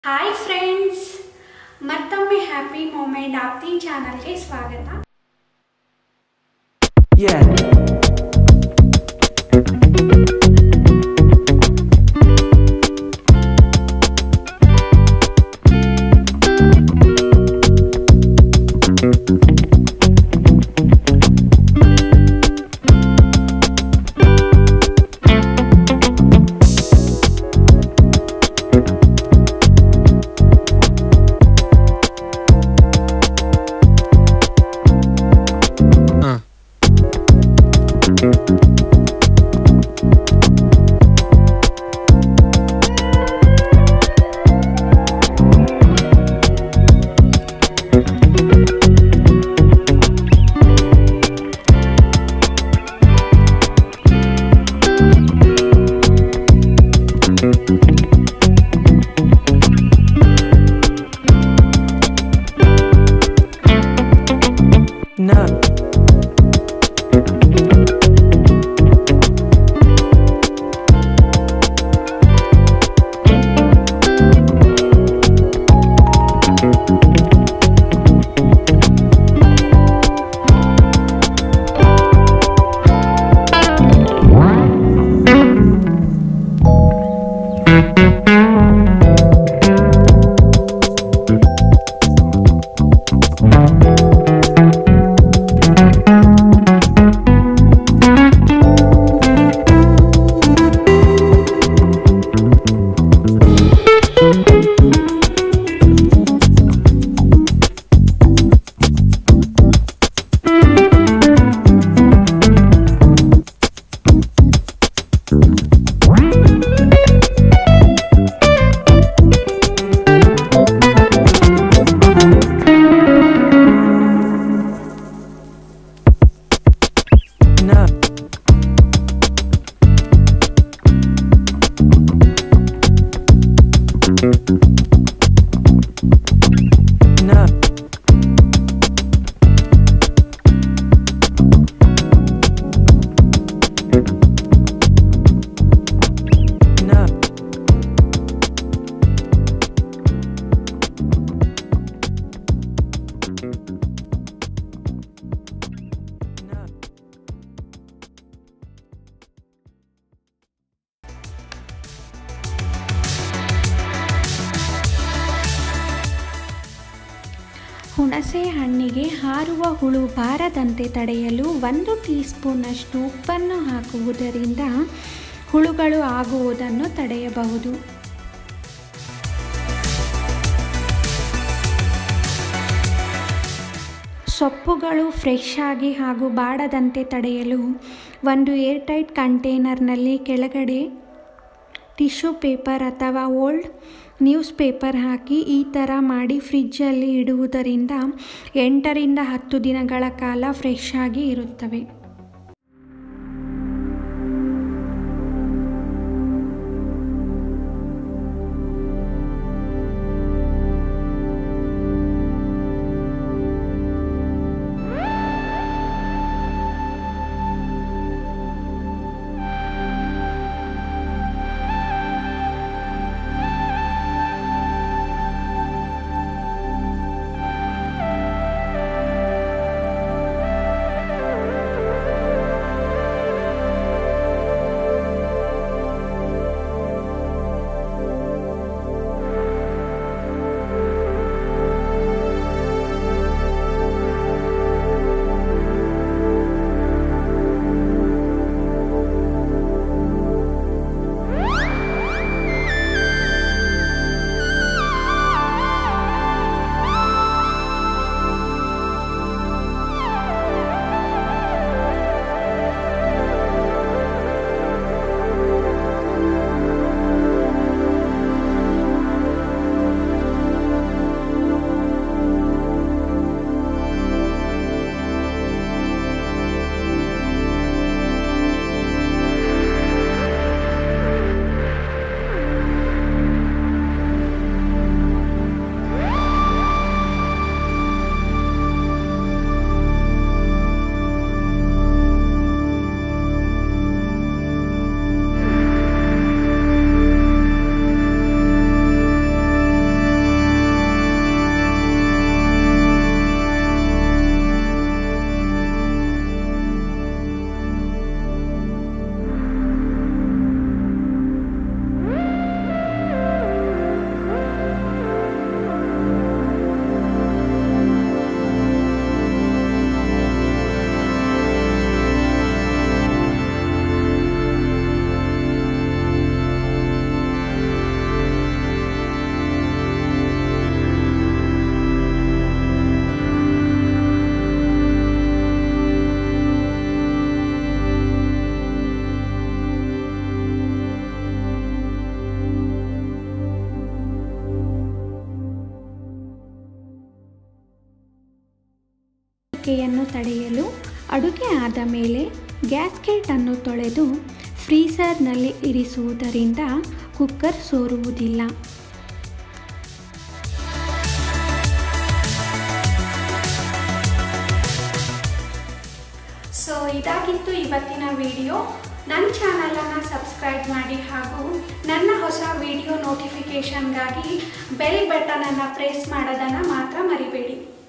Hi friends ಮತ್ತೊಮ್ಮೆ happy moment Apthi ಚಾನಲ್ಗೆ ಸ್ವಾಗತ Yeah. No. No. No. No. No. ಹುಣಸೆ ಹಣ್ಣಿಗೆ ಹಾರುವ ಹುಳು ಬಾರದಂತೆ ತಡೆಯಲು ಒಂದು ಟೀ ಸ್ಪೂನ್ನಷ್ಟು ಉಪ್ಪನ್ನು ಹಾಕುವುದರಿಂದ ಹುಳುಗಳು ಆಗುವುದನ್ನು ತಡೆಯಬಹುದು ಸೊಪ್ಪುಗಳು ಫ್ರೆಶ್ ಆಗಿ ಹಾಗೂ ಬಾಡದಂತೆ ತಡೆಯಲು ಒಂದು ಏರ್ಟೈಟ್ ಕಂಟೈನರ್ನಲ್ಲಿ ಕೆಳಗಡೆ ಟಿಶ್ಯೂ ಪೇಪರ್ ಅಥವಾ ಓಲ್ಡ್ ನ್ಯೂಸ್ ಪೇಪರ್ ಹಾಕಿ ಈ ಥರ ಮಾಡಿ ಫ್ರಿಜ್ಜಲ್ಲಿ ಇಡುವುದರಿಂದ ಎಂಟರಿಂದ ಹತ್ತು ದಿನಗಳ ಕಾಲ ಫ್ರೆಶ್ ಆಗಿ ಇರುತ್ತವೆ ಸೋರುವಿಕೆಯನ್ನು ತಡೆಯಲು ಅಡುಗೆ ಆದ ಮೇಲೆ ಗ್ಯಾಸ್ಕೆಟನ್ನು ತೊಳೆದು ಫ್ರೀಸರ್ನಲ್ಲಿ ಇರಿಸುವುದರಿಂದ ಕುಕ್ಕರ್ ಸೋರುವುದಿಲ್ಲ ಸೊ ಇದಾಗಿತ್ತು ಇವತ್ತಿನ ವಿಡಿಯೋ ನನ್ನ ಚಾನಲನ್ನು ಸಬ್ಸ್ಕ್ರೈಬ್ ಮಾಡಿ ಹಾಗೂ ನನ್ನ ಹೊಸ ವಿಡಿಯೋ ನೋಟಿಫಿಕೇಷನ್ಗಾಗಿ ಬೆಲ್ ಬಟನನ್ನು ಪ್ರೆಸ್ ಮಾಡೋದನ್ನು ಮಾತ್ರ ಮರಿಬೇಡಿ